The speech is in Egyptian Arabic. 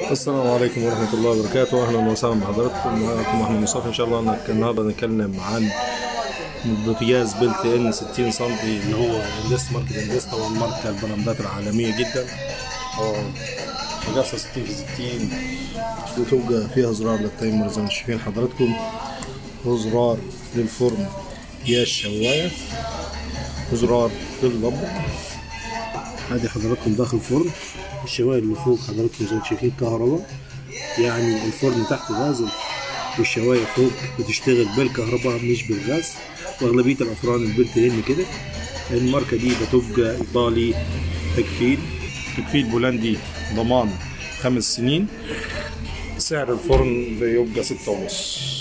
السلام عليكم ورحمة الله وبركاته أهلا وسهلا بحضراتكم معكم أحمد مصطفى إن شاء الله نك- النهاردة نتكلم عن بوتاجاز بلت إن 60 سم اللي هو اندست ماركة اندست طبعا ماركة البراندات العالمية جدا آه، مقاسها 60 في 60 بتبقى فيها زرار للتايمر زي ما شايفين حضراتكم وزرار للفرن يا الشواية وزرار لللمبة ادي حضراتكم داخل الفرن الشوايه اللي فوق حضراتكم زي ما شايفين كهرباء يعني الفرن تحت غاز والشوايه فوق بتشتغل بالكهرباء مش بالغاز واغلبيه الافران البلت ان كده الماركه دي بتبقى ايطالي تكفيل تكفيل بولندي ضمان خمس سنين سعر الفرن بيبقى ستة ونص